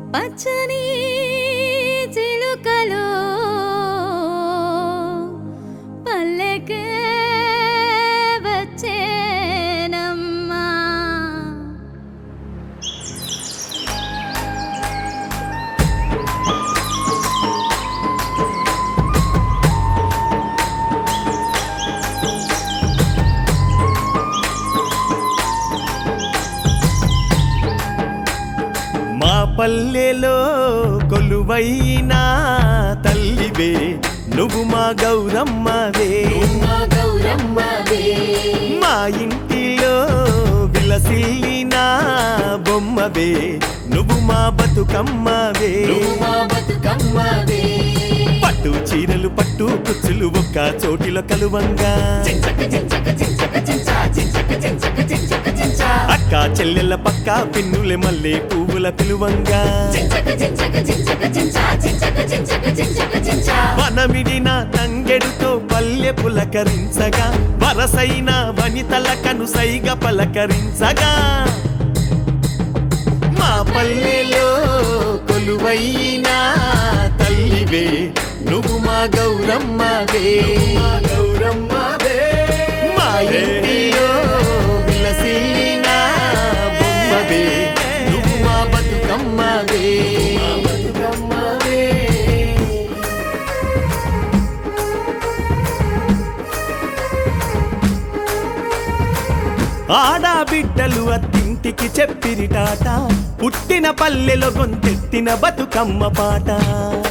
పచ్చని చిలుకలో పల్లెకే వచ్చేనమ్మా మా పల్లెలో కొలువైన తల్లివే నువ్వు మా గౌరమ్మవే మా ఇంటిలో విలసిల్లిన బొమ్మవే నువ్వు మా బతుకమ్మవే పట్టు చీరలు పట్టు కుచ్చులు ఒక్క చోటిలో కలువంగా అక్క చెల్లెల పక్క పిన్నులే మల్లె పువ్వుల పిలువంగా వనమిడిన తంగెడుతో పల్లె పులకరించగా వరసైన వనితల కనుసైగ పలకరించగా మా పల్లెలో కొలువైన తల్లివే నువ్వు మా గౌరమ్మవే గౌరమ్మవే మా ఇంటిలో విలసిల్లిన బొమ్మవే నువ్వు మా బతుకమ్మవే బతుకమ్మవే ఆడబిడ్డలు అత్తింటికి చెప్పిరిటాట పుట్టిన పల్లెలో గొంతెత్తిన బతుకమ్మ పాట